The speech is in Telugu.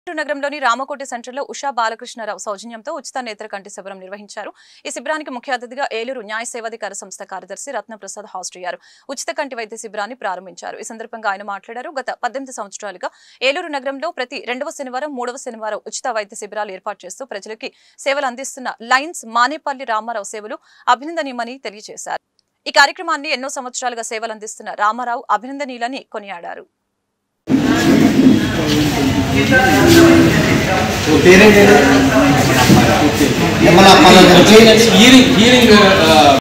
గుంటూరు నగరంలోని రామకోటి సెంటర్లో ఉషా బాలకృష్ణరావు సౌజన్యంతో ఉచిత నేత్ర కంటి శిబిరం నిర్వహించారు ఈ శిబిరానికి ముఖ్య అతిథిగా ఏలూరు న్యాయ సేవాధికార సంస్థ కార్యదర్శి రత్నప్రసాద్ హాస్టయ్యారు ఉచిత కంటి వైద్య శిబిరాన్ని ప్రారంభించారు ఈ సందర్భంగా ఆయన మాట్లాడారు గత పద్దెనిమిది సంవత్సరాలుగా ఏలూరు నగరంలో ప్రతి రెండవ శనివారం మూడవ శనివారం ఉచిత వైద్య శిబిరాలు ఏర్పాటు చేస్తూ ప్రజలకి సేవలు అందిస్తున్న లైన్స్ మానేపల్లి రామారావు సేవలు అభినందనీయమని తెలియజేశారు ఈ కార్యక్రమాన్ని ఎన్నో సంవత్సరాలుగా సేవలు అందిస్తున్న రామారావు అభినందనీయులని కొనియాడారు పేరేంటి యమలా పాల హీరింగ్ హీరింగ్